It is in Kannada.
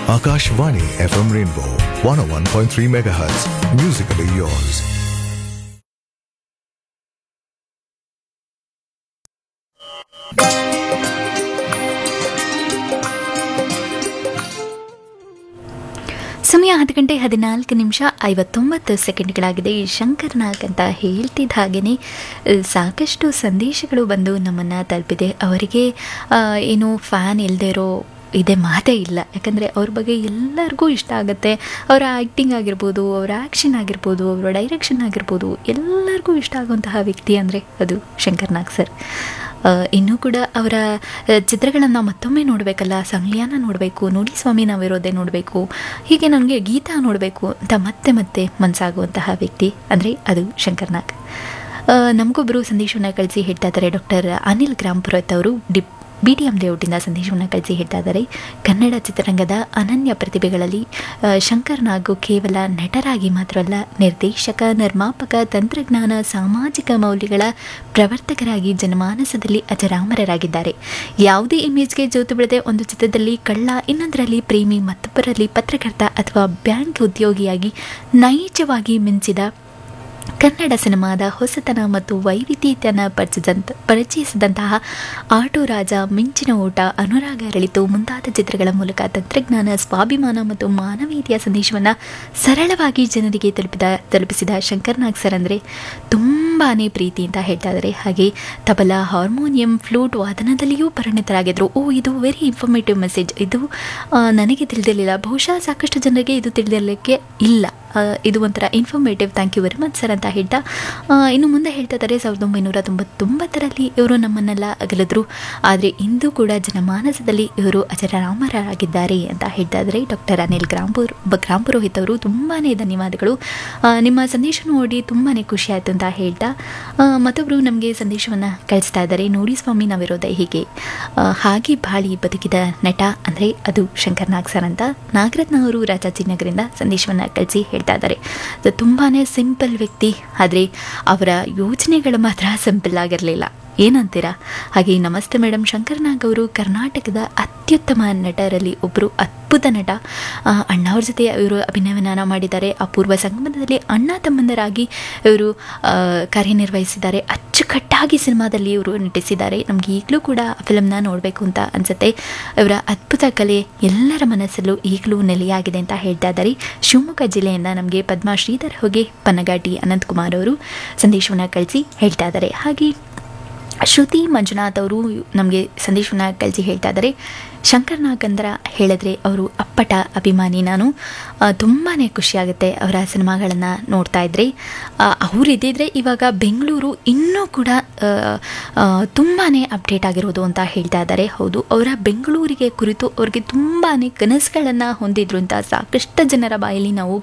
Akashvani FM Rainbow 101.3 MHz. Musically yours. ಸಮಯ ಹತ್ತು ಗಂಟೆ ಹದಿನಾಲ್ಕು ನಿಮಿಷ ಐವತ್ತೊಂಬತ್ತು ಸೆಕೆಂಡ್ಗಳಾಗಿದೆ ಈ ಶಂಕರ್ ನಾಗ್ ಅಂತ ಹೇಳ್ತಿದ್ದ ಹಾಗೆಯೇ ಸಾಕಷ್ಟು ಸಂದೇಶಗಳು ಬಂದು ನಮ್ಮನ್ನು ತಲುಪಿದೆ ಅವರಿಗೆ ಆ, ಏನು ಫ್ಯಾನ್ ಇಲ್ಲದೆ ಇರೋ ಇದೇ ಮಾತೇ ಇಲ್ಲ ಯಾಕಂದರೆ ಅವ್ರ ಬಗ್ಗೆ ಎಲ್ಲರಿಗೂ ಇಷ್ಟ ಆಗುತ್ತೆ ಅವರ ಆ್ಯಕ್ಟಿಂಗ್ ಆಗಿರ್ಬೋದು ಅವರ ಆ್ಯಕ್ಷನ್ ಆಗಿರ್ಬೋದು ಅವರ ಡೈರೆಕ್ಷನ್ ಆಗಿರ್ಬೋದು ಎಲ್ಲರಿಗೂ ಇಷ್ಟ ಆಗುವಂತಹ ವ್ಯಕ್ತಿ ಅಂದರೆ ಅದು ಶಂಕರ್ ನಾಗ್ ಸರ್ ಆ, ಇನ್ನೂ ಕೂಡ ಅವರ ಚಿತ್ರಗಳನ್ನು ಮತ್ತೊಮ್ಮೆ ನೋಡಬೇಕಲ್ಲ ಸಂಗ್ಲಿಯಾನ ನೋಡಬೇಕು ನೋಡಿ ಸ್ವಾಮಿ ನಾವಿರೋದೇ ನೋಡಬೇಕು ಹೀಗೆ ನನಗೆ ಗೀತಾ ನೋಡಬೇಕು ಅಂತ ಮತ್ತೆ ಮತ್ತೆ ಮನಸ್ಸಾಗುವಂತಹ ವ್ಯಕ್ತಿ ಅಂದರೆ ಅದು ಶಂಕರ್ ನಾಗ್ ಆ, ನಮಗೊಬ್ಬರು ಸಂದೇಶವನ್ನು ಕಳಿಸಿ ಹೇಳ್ತಾ ಇದ್ದಾರೆ ಡಾಕ್ಟರ್ ಅನಿಲ್ ಗ್ರಾಂಪುರತ್ ಅವರು ಡಿ ಬಿ ಟಿ ಎಂ ಲೇಔಟಿಂದ ಸಂದೇಶವನ್ನು ಕಳಿಸಿ ಹೇಳ್ತಾ ಇದ್ದಾರೆ ಕನ್ನಡ ಚಿತ್ರರಂಗದ ಅನನ್ಯ ಪ್ರತಿಭೆಗಳಲ್ಲಿ ಆ, ಶಂಕರ್ ನಾಗು ಕೇವಲ ನಟರಾಗಿ ಮಾತ್ರವಲ್ಲ ನಿರ್ದೇಶಕ ನಿರ್ಮಾಪಕ ತಂತ್ರಜ್ಞಾನ ಸಾಮಾಜಿಕ ಮೌಲ್ಯಗಳ ಪ್ರವರ್ತಕರಾಗಿ ಜನಮಾನಸದಲ್ಲಿ ಅಜರಾಮರರಾಗಿದ್ದಾರೆ ಯಾವುದೇ ಇಮೇಜ್ಗೆ ಜೋತು ಬಿಡದೆ ಒಂದು ಚಿತ್ರದಲ್ಲಿ ಕಳ್ಳ ಇನ್ನೊಂದರಲ್ಲಿ ಪ್ರೇಮಿ ಮತ್ತೊಬ್ಬರಲ್ಲಿ ಪತ್ರಕರ್ತ ಅಥವಾ ಬ್ಯಾಂಕ್ ಉದ್ಯೋಗಿಯಾಗಿ ನೈಜವಾಗಿ ಮಿಂಚಿದ ಕನ್ನಡ ಸಿನಿಮಾದ ಹೊಸತನ ಮತ್ತು ವೈವಿಧ್ಯತೆಯನ್ನು ಪರಿಚಿದಂತ ಪರಿಚಯಿಸಿದಂತಹ ಆಟೋ ರಾಜ ಮಿಂಚಿನ ಓಟ ಅನುರಾಗ ಅರಳಿತು ಮುಂತಾದ ಚಿತ್ರಗಳ ಮೂಲಕ ತಂತ್ರಜ್ಞಾನ ಸ್ವಾಭಿಮಾನ ಮತ್ತು ಮಾನವೀಯತೆಯ ಸಂದೇಶವನ್ನು ಸರಳವಾಗಿ ಜನರಿಗೆ ತಲುಪಿದ ತಲುಪಿಸಿದ ಶಂಕರ್ ನಾಗ್ ಸರ್ ಅಂದರೆ ತುಂಬಾ ಪ್ರೀತಿ ಅಂತ ಹೇಳ್ತಾ ಇದ್ದಾರೆ ಹಾಗೆ ತಬಲಾ ಹಾರ್ಮೋನಿಯಂ ಫ್ಲೂಟ್ ವಾದನದಲ್ಲಿಯೂ ಪರಿಣಿತರಾಗಿದ್ದರು ಓ ಇದು ವೆರಿ ಇನ್ಫಾರ್ಮೇಟಿವ್ ಮೆಸೇಜ್ ಇದು ಆ, ನನಗೆ ತಿಳಿದಿರಲಿಲ್ಲ ಬಹುಶಃ ಸಾಕಷ್ಟು ಜನರಿಗೆ ಇದು ತಿಳಿದಿರಲಿಕ್ಕೆ ಇಲ್ಲ ಆ, ಇದು ಒಂಥರ informative thank you very much sir ಅಂತ ಹೇಳ್ತಾ ಆ, ಇನ್ನು ಮುಂದೆ ಹೇಳ್ತಾ ಇದ್ದಾರೆ ಸಾವಿರದ ಒಂಬೈನೂರ ತೊಂಬತ್ತೊಂಬತ್ತರಲ್ಲಿ ಇವರು ನಮ್ಮನ್ನೆಲ್ಲ ಅಗಲಿದ್ರು ಆದರೆ ಇಂದು ಕೂಡ ಜನಮಾನಸದಲ್ಲಿ ಇವರು ಅಜರಾಮರಾಗಿದ್ದಾರೆ ಅಂತ ಹೇಳ್ತಾ ಇದ್ದಾರೆ ಡಾಕ್ಟರ್ ಅನಿಲ್ ಗ್ರಾಂಪುರ್ ಬ- ಗ್ರಾಂಪುರೋಹಿತ್ ಅವರು ತುಂಬಾ ಧನ್ಯವಾದಗಳು ಆ, ನಿಮ್ಮ ಸಂದೇಶ ನೋಡಿ ತುಂಬಾ ಖುಷಿ ಆಯಿತು ಅಂತ ಹೇಳ್ತಾ ಆ, ಮತ್ತೊಬ್ಬರು ನಮಗೆ ಸಂದೇಶವನ್ನು ಕಳಿಸ್ತಾ ಇದ್ದಾರೆ ನೋಡಿ ಸ್ವಾಮಿ ನಾವಿರೋದೇ ಹೀಗೆ ಆ, ಹಾಗೆ ಬಾಳಿ ಬದುಕಿದ ನಟ ಅಂದರೆ ಅದು ಶಂಕರ್ ನಾಗ್ ಸರ್ ಅಂತ ನಾಗರತ್ನ ಅವರು ರಾಜಾಜಿನಗರಿಂದ ಸಂದೇಶವನ್ನು ಕಳಿಸಿ ಹೇಳ್ತಾ ಇದ್ದಾರೆ ಅದು ತುಂಬಾ ಸಿಂಪಲ್ ವ್ಯಕ್ತಿ ಆದರೆ ಅವರ ಯೋಚನೆಗಳು ಮಾತ್ರ ಸಿಂಪಲ್ ಆಗಿರಲಿಲ್ಲ ಏನಂತೀರಾ ಹಾಗೆ ನಮಸ್ತೆ ಮೇಡಮ್ ಶಂಕರ್ ನಾಗ್ ಅವರು ಕರ್ನಾಟಕದ ಅತ್ಯುತ್ತಮ ನಟರಲ್ಲಿ ಒಬ್ಬರು ಅದ್ಭುತ ನಟ ಆ, ಅಣ್ಣವ್ರ ಜೊತೆ ಇವರು ಅಭಿನಯನ ಮಾಡಿದ್ದಾರೆ ಅಪೂರ್ವ ಸಂಗಮದಲ್ಲಿ ಅಣ್ಣ ತಮ್ಮಂದರಾಗಿ ಇವರು ಆ, ಕಾರ್ಯನಿರ್ವಹಿಸಿದ್ದಾರೆ ಅಚ್ಚುಕಟ್ಟಾಗಿ ಸಿನಿಮಾದಲ್ಲಿ ಇವರು ನಟಿಸಿದ್ದಾರೆ ನಮಗೆ ಈಗಲೂ ಕೂಡ ಆ ಫಿಲಮ್ನ ನೋಡಬೇಕು ಅಂತ ಅನಿಸುತ್ತೆ ಇವರ ಅದ್ಭುತ ಕಲೆ ಎಲ್ಲರ ಮನಸ್ಸಲ್ಲೂ ಈಗಲೂ ನೆಲೆಯಾಗಿದೆ ಅಂತ ಹೇಳ್ತಾ ಇದ್ದಾರೆ ಶಿವಮೊಗ್ಗ ಜಿಲ್ಲೆಯಿಂದ ನಮಗೆ ಪದ್ಮಾ ಶ್ರೀಧರ್ ಹೊಗೆ ಪನ್ನಗಾಟಿ ಅನಂತಕುಮಾರ್ ಅವರು ಸಂದೇಶವನ್ನು ಕಳಿಸಿ ಹೇಳ್ತಾ ಇದ್ದಾರೆ ಹಾಗೆ ಶ್ರುತಿ ಮಂಜುನಾಥ್ ಅವರು ನಮಗೆ ಸಂದೇಶವನ್ನು ಕಳಿಸಿ ಹೇಳ್ತಾ ಇದ್ದಾರೆ ಶಂಕರ್ ನಾಗ್ ಅಂದ್ರ ಹೇಳಿದ್ರೆ ಅವರು ಅಪ್ಪಟ ಅಭಿಮಾನಿ ನಾನು ತುಂಬಾ ಖುಷಿಯಾಗುತ್ತೆ ಅವರ ಸಿನಿಮಾಗಳನ್ನು ನೋಡ್ತಾ ಇದ್ರೆ ಅವ್ರು ಇದ್ದಿದ್ರೆ ಇವಾಗ ಬೆಂಗಳೂರು ಇನ್ನೂ ಕೂಡ ತುಂಬಾ ಅಪ್ಡೇಟ್ ಆಗಿರೋದು ಅಂತ ಹೇಳ್ತಾ ಇದ್ದಾರೆ ಹೌದು ಅವರ ಬೆಂಗಳೂರಿಗೆ ಕುರಿತು ಅವ್ರಿಗೆ ತುಂಬಾ ಕನಸುಗಳನ್ನು ಹೊಂದಿದ್ರು ಅಂತ ಸಾಕಷ್ಟು ಜನರ ಬಾಯಲ್ಲಿ ನಾವು